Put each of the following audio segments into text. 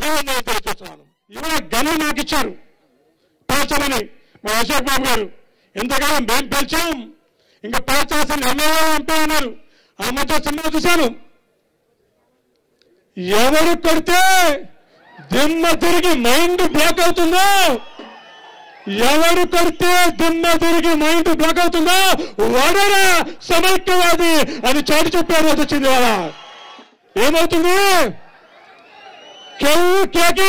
అభినందనలు తెలియజేస్తున్నాను ఇవాళ గన్ను నాకు ఇచ్చారు పేల్చమని మా అశోక్ బాబు గారు ఎంతకాలం మేము పేల్చాం ఇంకా పేల్చాల్సిన ఎమ్మెల్యే ఎంపీ ఉన్నారు ఆ మధ్య సినిమా చూశాను ఎవరు కొడితే దిమ్మ తిరిగి మైండ్ బ్లాక్ అవుతుందో ఎవరు కొడితే దిమ్మ తిరిగి మైండ్ బ్లాక్ అవుతుందో వాడరా సమైక్యవాది అని చాటి చెప్పే రోజు వచ్చింది వాళ్ళ ఏమవుతుంది కేవు కేకే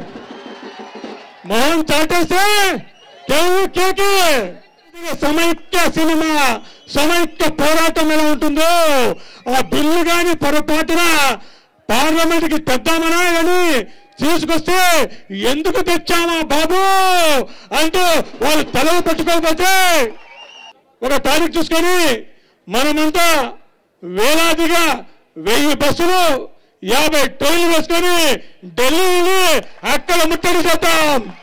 మోహన్ చాటేస్తే కేవు కేకే ఇది సమైక్య సినిమా సమైక్య పోరాటం ఎలా ఉంటుందో ఆ బిల్లు గాని పొరపాటున పార్లమెంట్ కి తెద్దామనా అని తీసుకొస్తే ఎందుకు తెచ్చామా బాబు అంటూ వాళ్ళు తలలు పట్టుకోకపోతే ఒక తారీఖు చూసుకొని మనమంతా వేలాదిగా వెయ్యి బస్సులు యాభై ట్రైన్లు వేసుకొని ఢిల్లీ వెళ్ళి అక్కడ ముట్టడి చేద్దాం